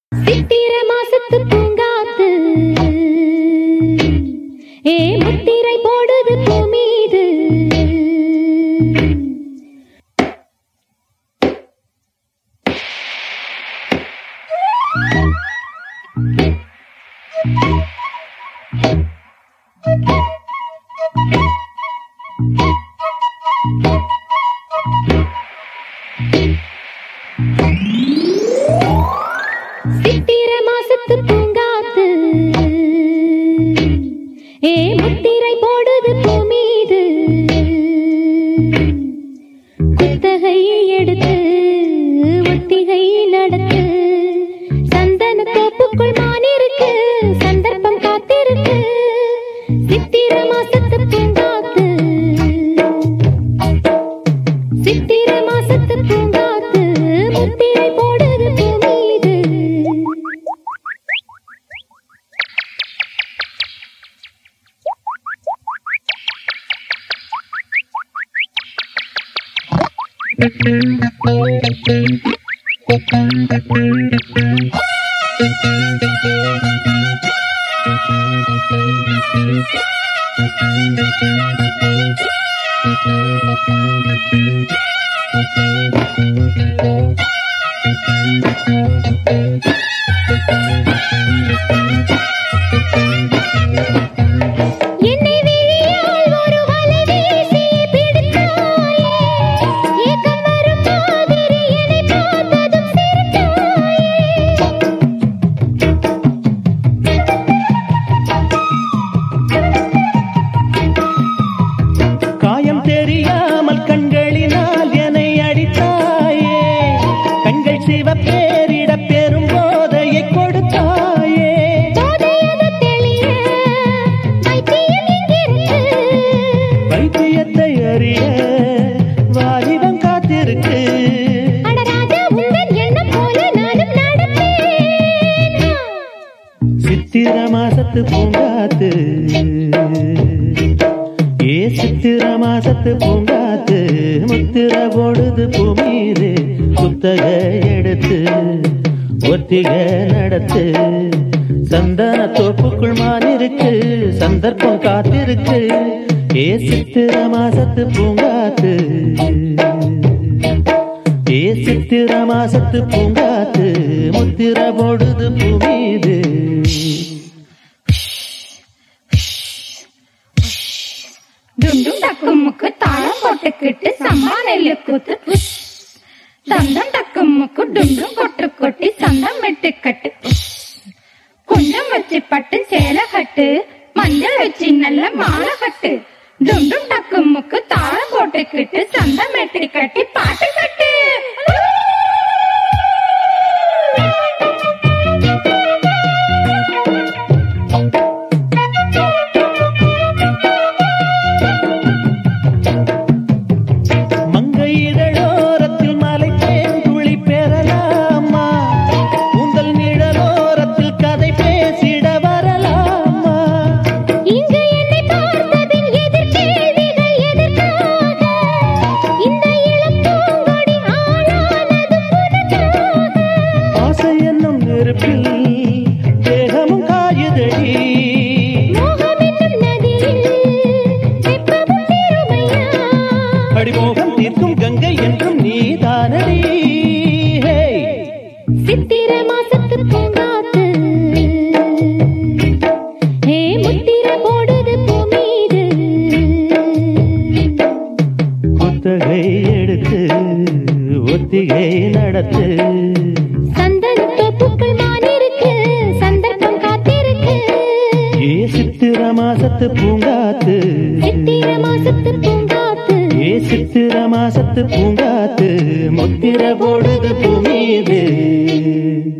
சித்திர மாசத்து பூங்காத்து ஏ முத்திரை போடுது பூமீது சித்திர மாசத்து பூங்காத்து ஏ முத்திரை போடுது பூமீது குத்தகை எடுத்து ஒத்திகை நடத்து சந்தன தோப்புக்குள் மானிருக்கு சந்தர்ப்பம் காத்திருக்கு சித்திர மாசத்து பூங்காத்து சித்திர மாசத்து பூங்காத்து முத்திரை போடுது பூமீது என்னை விழியால் ஒரு வலை வீசி பிடித்தாயே ஏக்கம் வரும் மாதிரி என்னை பார்த்ததும் சிரித்தாயே காயம் தெரியாமல் கண்களினால் என்னை அடித்தாயே கண்கள் சிவப்பேரிட பெரும் போதையை கொடுத்தாயே போதையது தெளிய வைத்தியம் இங்கிருக்கு வைத்தியத்தை அறிய வாலிபம் காத்திருக்கு அட ராஜா உந்தன் எண்ணம் போல நானும் நடப்பேன் சித்திர மாசத்து பூங்காத்து ஏ சித்திர மாசத்து பூங்காத்து முத்திர போடுது பூமீது புத்தக எடுத்து ஒத்திக நடத்து சந்தன தோப்புக்குள் மானிருக்கு சந்தர்ப்பம் காத்திருக்கு ஏ சித்திர மாசத்து பூங்காத்து ஏ சித்திர மாசத்து பூங்காத்து முத்திர போடுது பூமீது டுண்டும் டக்கும் முக்கு தாளம் போட்டுக்கிட்டு சம்பா நெல்லு கூத்து புஷ். தந்தம் டக்கும் முக்கு டுண்டும் கொட்டு கொட்டி சந்தம் வெட்டு கட்டு புஷ். குண்டம் வச்சு பட்டு சேலை கட்டு மஞ்சள் வச்சு நல்ல மாலை கட்டு டுண்டும் டக்கும் முக்கு தாளம் போட்டுக்கிட்டு சந்தம் வெட்டி கட்டி பாட்டு கட்டு மங்கை இதழோரத்தில் மலை தேன் துளி பெறலாமா உங்கள் நிழலோரத்தில் கதை பேசிட வரலாமா இங்கு என்னை பார்த்தபின் எதிர்கேள்விகள் எதற்காக? இந்த இளம் பூங்கொடி ஆளானது உனக்காக. ஆசை என்னும் நெருப்பில் தேகமும் காயுதடி மோகம் என்னும் நதியில் வெப்பமும் தீருமையா? அடிமோகம் தீர்க்கும் கங்கை என்றும் நீதானடி ஹே சித்திர மாசத்து பூங்காத்து ஹே முத்திர போடுது பூமீது புத்தகை எடுத்து ஒத்திகை நடத்து சந்தன தோப்புக்குள் மானிருக்கு சந்தர்ப்பம் காத்திருக்கு ஏ சித்திர மாசத்து பூங்காத்து சித்திர மாசத்து பூங்காத்து ஏ சித்திர மாசத்து பூங்காத்து முத்திர போடுது பூமீது